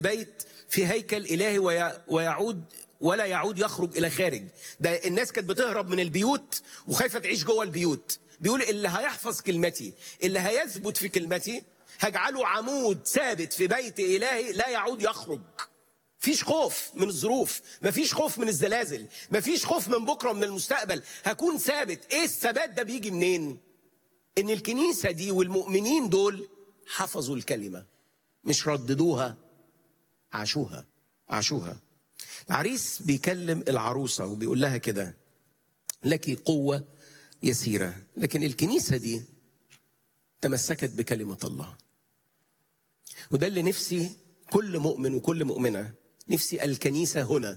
بيت في هيكل إلهي وي- ويعود ولا يعود يخرج إلى خارج ده الناس كانت بتهرب من البيوت وخايفة تعيش جوه البيوت بيقول اللي هيحفظ كلمتي اللي هيثبت في كلمتي هجعله عمود ثابت في بيت إلهي لا يعود يخرج مفيش خوف من الظروف مفيش خوف من الزلازل مفيش خوف من بكرة ومن المستقبل هكون ثابت ايه الثبات ده بيجي منين ان الكنيسة دي والمؤمنين دول حفظوا الكلمة مش رددوها عاشوها عاشوها العريس بيكلم العروسة وبيقول لها كده لك قوة يسيرة لكن الكنيسة دي تمسكت بكلمة الله وده اللي نفسي كل مؤمن وكل مؤمنة نفسي الكنيسة هنا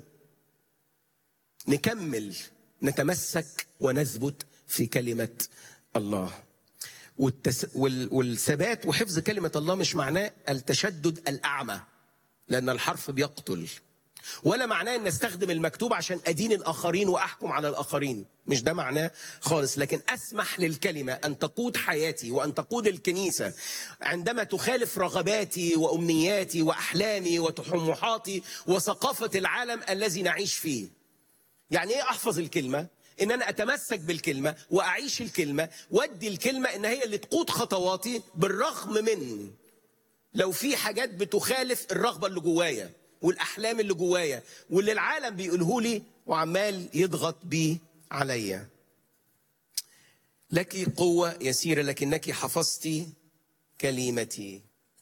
نكمل نتمسك ونثبت في كلمة الله والتس... وال... والثبات وحفظ كلمة الله مش معناه التشدد الأعمى لأن الحرف بيقتل ولا معناه أن استخدم المكتوب عشان أدين الآخرين وأحكم على الآخرين مش ده معناه خالص لكن أسمح للكلمة أن تقود حياتي وأن تقود الكنيسة عندما تخالف رغباتي وأمنياتي وأحلامي وطموحاتي وثقافة العالم الذي نعيش فيه يعني ايه احفظ الكلمه ان انا اتمسك بالكلمه واعيش الكلمه وادي الكلمه ان هي اللي تقود خطواتي بالرغم من لو في حاجات بتخالف الرغبه اللي جوايا والاحلام اللي جوايا واللي العالم بيقوله لي وعمال يضغط بيه عليا لك قوه يسيره لكنك حفظت كلمتي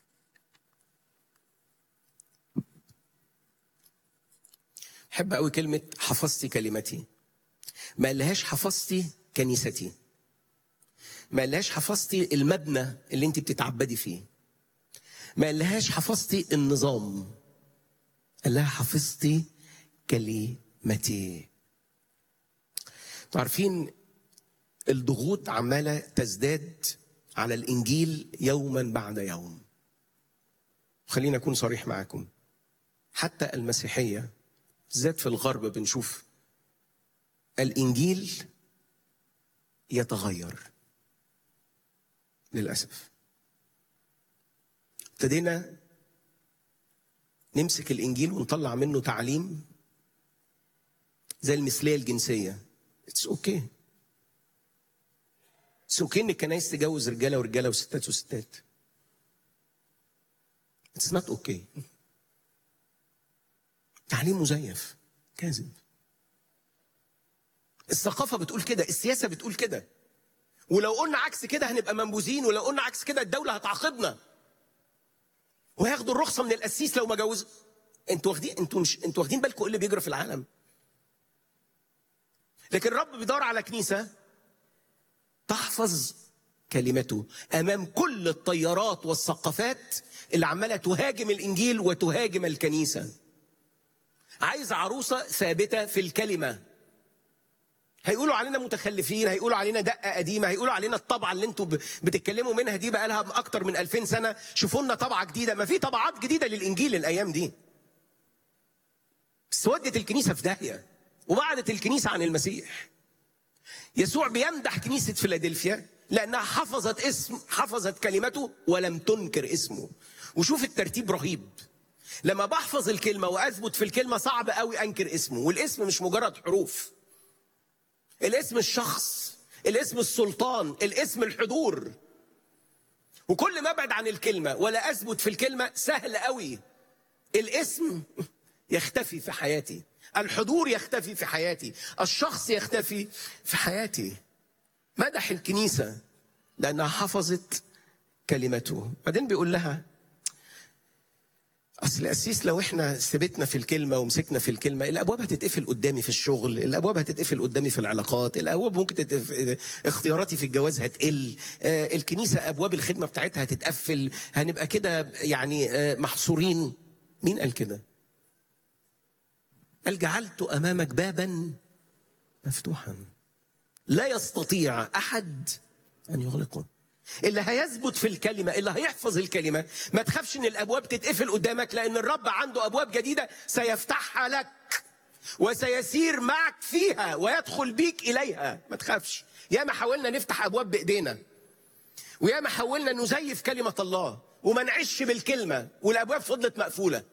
بحب قوي كلمة حفظتي كلمتي ما قالهاش حفظتي كنيستي ما قالهاش حفظتي المبنى اللي انت بتتعبدي فيه ما قالهاش حفظتي النظام قال لها حفظتي كلمتي انتوا عارفين الضغوط عمالة تزداد على الإنجيل يوما بعد يوم خلينا أكون صريح معاكم حتى المسيحية بالذات في الغرب بنشوف الانجيل يتغير للاسف ابتدينا نمسك الانجيل ونطلع منه تعليم زي المثليه الجنسيه اتس اوكي اتس اوكي ان الكنايس تجوز رجاله ورجاله وستات وستات اتس نوت اوكي تعليم مزيف كاذب الثقافة بتقول كده السياسة بتقول كده ولو قلنا عكس كده هنبقى منبوذين ولو قلنا عكس كده الدولة هتعاقبنا وهياخدوا الرخصة من القسيس لو ما جوز انتوا واخدين انتوا مش انتوا واخدين بالكم ايه اللي بيجرى في العالم لكن الرب بيدور على كنيسة تحفظ كلمته امام كل التيارات والثقافات اللي عماله تهاجم الانجيل وتهاجم الكنيسه عايز عروسة ثابتة في الكلمة هيقولوا علينا متخلفين هيقولوا علينا دقة قديمة هيقولوا علينا الطبعة اللي انتوا ب- بتتكلموا منها دي بقى لها أكتر من 2000 سنة شوفوا لنا طبعة جديدة ما في طبعات جديدة للإنجيل الأيام دي بس ودت الكنيسة في داهية وبعدت الكنيسة عن المسيح يسوع بيمدح كنيسة فيلادلفيا لأنها حفظت اسم حفظت كلمته ولم تنكر اسمه وشوف الترتيب رهيب لما بحفظ الكلمة وأثبت في الكلمة صعب قوي أنكر اسمه والاسم مش مجرد حروف الاسم الشخص الاسم السلطان الاسم الحضور وكل ما ابعد عن الكلمة ولا أثبت في الكلمة سهل قوي الاسم يختفي في حياتي الحضور يختفي في حياتي الشخص يختفي في حياتي مدح الكنيسة لأنها حفظت كلمته بعدين بيقول لها اصل القسيس لو احنا ثبتنا في الكلمه ومسكنا في الكلمه الابواب هتتقفل قدامي في الشغل الابواب هتتقفل قدامي في العلاقات الابواب ممكن تتقفل اختياراتي في الجواز هتقل آه، الكنيسه ابواب الخدمه بتاعتها هتتقفل هنبقى كده يعني آه، محصورين مين قال كده قال جعلت امامك بابا مفتوحا لا يستطيع احد ان يغلقه اللي هيثبت في الكلمة اللي هيحفظ الكلمة ما تخافش ان الابواب تتقفل قدامك لان الرب عنده ابواب جديدة سيفتحها لك وسيسير معك فيها ويدخل بيك اليها ما تخافش يا ما حاولنا نفتح ابواب بايدينا ويا ما حاولنا نزيف كلمة الله وما نعيش بالكلمة والابواب فضلت مقفولة